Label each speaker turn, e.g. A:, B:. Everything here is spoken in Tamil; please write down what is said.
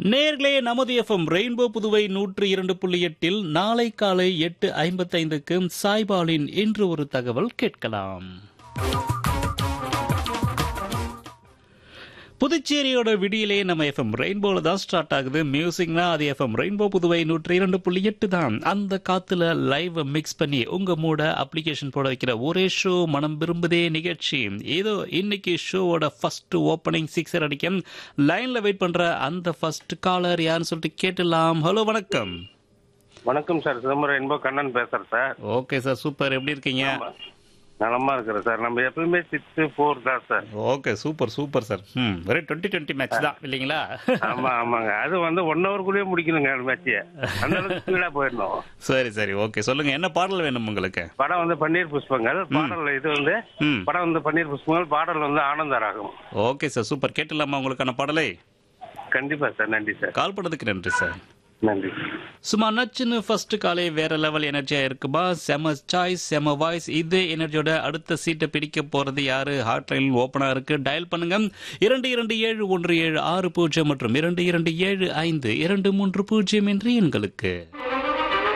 A: நேர்களே நமது எஃப்எம் ரெயின்போ புதுவை நூற்று இரண்டு புள்ளி எட்டில் நாளை காலை எட்டு ஐம்பத்தைந்துக்கு சாய்பாலின் இன்று ஒரு தகவல் கேட்கலாம் புதுச்சேரியோட விடியிலே நம்ம எஃப்எம் ரெயின்போல தான் ஸ்டார்ட் ஆகுது மியூசிக்னா அது எஃப்எம் ரெயின்போ புதுவை நூற்றி இரண்டு புள்ளி எட்டு தான் அந்த காத்துல லைவ் மிக்ஸ் பண்ணி உங்க மூட அப்ளிகேஷன் போட வைக்கிற ஒரே ஷோ மனம் விரும்புதே நிகழ்ச்சி ஏதோ இன்னைக்கு ஷோவோட ஃபர்ஸ்ட் ஓப்பனிங் சிக்ஸர் அடிக்க லைன்ல வெயிட் பண்ற அந்த ஃபர்ஸ்ட் காலர் யாருன்னு சொல்லிட்டு கேட்டலாம் ஹலோ வணக்கம்
B: வணக்கம் சார் சிதம்பரம் என்போ கண்ணன் பேசுறேன் சார்
A: ஓகே சார் சூப்பர் எப்படி இருக்கீங்க
B: நலமா இருக்கிறேன் சார் நம்ம எப்பவுமே சிக்ஸ் ஃபோர் தான் sir
A: okay super super sir ம் வெரி டுவெண்ட்டி டுவெண்ட்டி மேட்ச் தான் இல்லைங்களா
B: ஆமா ஆமாங்க அது வந்து ஒன் ஹவருக்குள்ளேயே முடிக்கணுங்க மேட்சிய அந்த அளவுக்கு ஸ்பீடா போயிடணும்
A: சரி சரி ஓகே சொல்லுங்க என்ன பாடல் வேணும் உங்களுக்கு
B: படம் வந்து பன்னீர் புஷ்பங்கள் பாடல் இது வந்து
A: ம்
B: படம் வந்து பன்னீர் புஷ்பங்கள் பாடல் வந்து ஆனந்த ராகம்
A: ஓகே சார் சூப்பர் கேட்டலாமா உங்களுக்கான பாடலை
B: கண்டிப்பா சார் நன்றி சார்
A: கால் பண்ணதுக்கு நன்றி சார்
B: நன்றி
A: சும்மா நச்சுன்னு ஃபர்ஸ்ட் காலே வேற லெவல் எனர்ஜியா இருக்குமா செம சாய்ஸ் செம வாய்ஸ் இதே எனர்ஜியோட அடுத்த சீட்டை பிடிக்க போறது யாரு ஹாட் லைன் ஓப்பனா இருக்கு டயல் பண்ணுங்க இரண்டு இரண்டு ஏழு ஒன்று ஏழு ஆறு பூஜ்ஜியம் மற்றும் இரண்டு இரண்டு ஏழு ஐந்து இரண்டு மூன்று பூஜ்ஜியம் என்று எண்களுக்கு